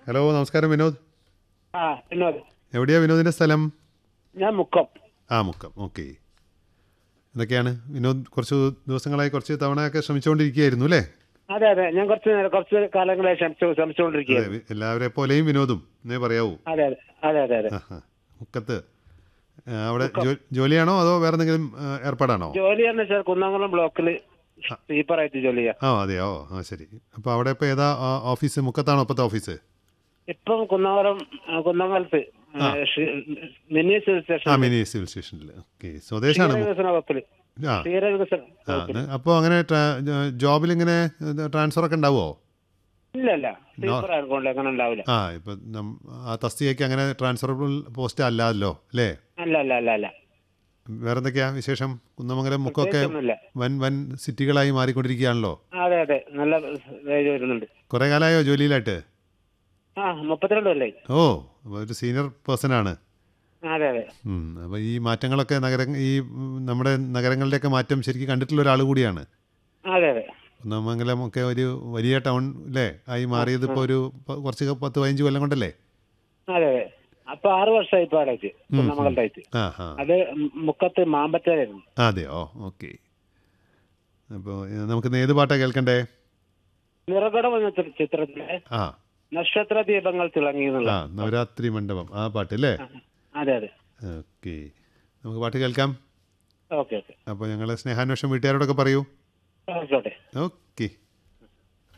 Hello നമസ്കാരം വിനോദ് ആ വിനോദ് എവിടെയാ വിനോദിൻ്റെ സ്ഥലം ഞാൻ മുക്കം ആ മുക്കം ഓക്കെ എന്തൊക്കെയാണ് വിനോദ് കുറച്ച് ദിവസങ്ങളായി കുറച്ച് തവണയൊക്കെ ശ്രമിച്ചുകൊണ്ടിരിക്കുകയായിരുന്നു അല്ലേ അതെ അതെ ഞാൻ കുറച്ച് നേരം കുറച്ച് കാലങ്ങളായി ശ്രമിച്ചു ശ്രമിച്ചുകൊണ്ടിരിക്കുകയാണ് അതെ എല്ലാവരെ പോലെയും വിനോദും എന്നേ പറയാവൂ അതെ അതെ അതെ അതെ അതെ ആ, ആ. മുക്കത്ത് ആ, അവിടെ ജോ- ജോലിയാണോ അതോ വേറെ എന്തെങ്കിലും ആ, ഏർപ്പാടാണോ ജോലി എന്ന് വെച്ചാൽ കുന്നംകുളം ബ്ലോക്കിൽ സ്വീപ്പറായിട്ട് ജോലി ചെയ്യാം ആ അതെയോ ആ ശരി അപ്പോൾ അവിടെ ഇപ്പോൾ ഏതാ ആ, ഓഫീസ് മുക്കത്താണോ ഇപ്പോഴത്തെ ഓഫീസ് ഇപ്പം കുന്നംകുളം ആ, കുന്നംകുളത്ത് ആ, ഷി- mini civil uh station mini civil സ്റ്റേഷനിൽ ഓക്കെ സ്വദേശാണ് മു- വികസന വകുപ്പിൽ ആ ക്ഷീര വികസന ആ അപ്പോൾ അങ്ങനെ ജോബിൽ ഇങ്ങനെ ട്രാൻസ്ഫർ ഒക്കെ ഉണ്ടാവുമോ ഇല്ല ഇല്ല സ്വീപ്പർ ആയതുകൊണ്ട് അങ്ങനെ ഉണ്ടാവില്ല ആ ഇപ്പം നം- ആ തസ്തികയ്ക്ക് അങ്ങനെ ട്രാൻസ്ഫറബിൾ പോസ്റ്റ് അല്ലല്ലോ അല്ലേ അല്ല അല്ല അല്ല അല്ല വേറെ എന്തൊക്കെയാ വിശേഷം കുന്നമംഗലം മുക്കൊക്കെ ഒന്നുമില്ല വൻ വൻ സിറ്റികളായി മാറിക്കൊണ്ടിരിക്കുകയാണല്ലോ അതെ അതെ നല്ല ഇത് വരുന്നുണ്ട് കുറേ കാലമായോ ജോലിയിലായിട്ട് ആ മുപ്പത്തിരണ്ട് കൊല്ലേ ഓ അപ്പോൾ ഒരു സീനിയർ പേഴ്സൺ ആണ് അതെ അതെ അപ്പോൾ ഈ മാറ്റങ്ങളൊക്കെ നഗര ഈ ഉം, നമ്മുടെ നഗരങ്ങളുടെയൊക്കെ മാറ്റം ശരിക്കും കണ്ടിട്ടുള്ള ഒരാൾ കൂടിയാണ് അതെ അതെ കുന്നമംഗലം ഒക്കെ ഒരു വലിയ ടൗൺ അല്ലേ ആയി മാറിയത് ഇപ്പോൾ ഒരു പ- കുറച്ച് പത്ത് പതിനഞ്ച് കൊല്ലം കൊണ്ടല്ലേ അതെ അതെ അപ്പൊ ആറ് വർഷമായി ഇപ്പൊ അടച്ച് കുന്നമംഗലത്തായിട്ട് ആ ആ അത് മുക്കത്ത് മാമ്പറ്റായിരുന്നു അതെയോ ഓക്കെ അപ്പോൾ നമുക്ക് ഇന്ന് ഏത് പാട്ടാണ് കേൾക്കണ്ടേ നിറകടം എന്ന ചിത്ര- ചിത്രത്തിലെ ആ നക്ഷത്ര ദീപങ്ങൾ തിളങ്ങി എന്നുള്ള ആ നവരാത്രി മണ്ഡപം ആ പാട്ട് അല്ലേ അതെ അതെ ഓക്കെ നമുക്ക് പാട്ട് കേൾക്കാം ഓക്കെ ഓക്കെ അപ്പോൾ ഞങ്ങൾ സ്നേഹാന്വേഷണം വീട്ടുകാരോടൊക്കെ പറയൂ ആയിക്കോട്ടെ ഓക്കെ